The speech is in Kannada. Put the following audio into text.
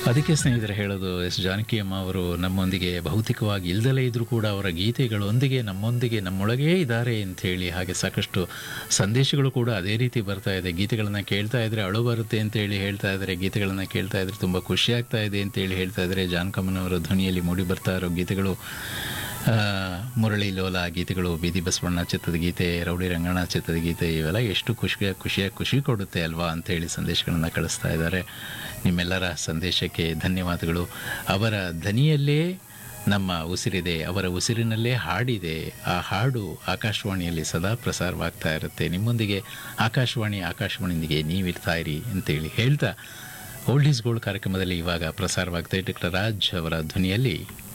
ಅದಕ್ಕೆ ಸ್ನೇಹಿತರೆ ಹೇಳೋದು ಎಸ್ ಜಾನಕಿ ಅಮ್ಮ ಅವರು ನಮ್ಮೊಂದಿಗೆ ಭೌತಿಕವಾಗಿ ಇಲ್ದಲೇ ಇದ್ದರೂ ಕೂಡ ಅವರ ಗೀತೆಗಳೊಂದಿಗೆ ನಮ್ಮೊಂದಿಗೆ ನಮ್ಮೊಳಗೇ ಇದ್ದಾರೆ ಅಂಥೇಳಿ ಹಾಗೆ ಸಾಕಷ್ಟು ಸಂದೇಶಗಳು ಕೂಡ ಅದೇ ರೀತಿ ಬರ್ತಾ ಇದೆ ಗೀತೆಗಳನ್ನು ಕೇಳ್ತಾ ಇದ್ರೆ ಅಳು ಬರುತ್ತೆ ಅಂತೇಳಿ ಹೇಳ್ತಾ ಇದ್ದಾರೆ ಗೀತೆಗಳನ್ನು ಕೇಳ್ತಾ ಇದ್ರೆ ತುಂಬ ಖುಷಿ ಆಗ್ತಾ ಇದೆ ಅಂತೇಳಿ ಹೇಳ್ತಾ ಇದ್ದಾರೆ ಜಾನಕಮ್ಮನವರ ಧ್ವನಿಯಲ್ಲಿ ಮೂಡಿ ಬರ್ತಾ ಇರೋ ಗೀತೆಗಳು ಆ, ಮುರಳಿ ಲೋಲ ಗೀತೆಗಳು ಬೀದಿ ಬಸವಣ್ಣ ಚಿತ್ರದ ಗೀತೆ ರೌಡಿ ರಂಗಣ್ಣ ಚಿತ್ರದ ಗೀತೆ ಇವೆಲ್ಲ ಎಷ್ಟು ಖುಷಿಯ ಖುಷಿಯಾಗಿ ಖುಷಿ ಕೊಡುತ್ತೆ ಅಲ್ವಾ ಅಂತೇಳಿ ಸಂದೇಶಗಳನ್ನು ಕಳಿಸ್ತಾ ಇದ್ದಾರೆ ನಿಮ್ಮೆಲ್ಲರ ಸಂದೇಶಕ್ಕೆ ಧನ್ಯವಾದಗಳು ಅವರ ಧ್ವನಿಯಲ್ಲೇ ನಮ್ಮ ಉಸಿರಿದೆ ಅವರ ಉಸಿರಿನಲ್ಲೇ ಹಾಡಿದೆ ಆ ಹಾಡು ಆಕಾಶವಾಣಿಯಲ್ಲಿ ಸದಾ ಪ್ರಸಾರವಾಗ್ತಾ ಇರುತ್ತೆ ನಿಮ್ಮೊಂದಿಗೆ ಆಕಾಶವಾಣಿ ಆಕಾಶವಾಣಿಯೊಂದಿಗೆ ನೀವಿರ್ತಾ ಇರಿ ಅಂತೇಳಿ ಹೇಳ್ತಾ ಓಲ್ಡ್ ಈಸ್ ಗೋಲ್ಡ್ ಕಾರ್ಯಕ್ರಮದಲ್ಲಿ ಇವಾಗ ಪ್ರಸಾರವಾಗ್ತಾ ಡಾಕ್ಟರ್ ರಾಜ್ ಅವರ ಧ್ವನಿಯಲ್ಲಿ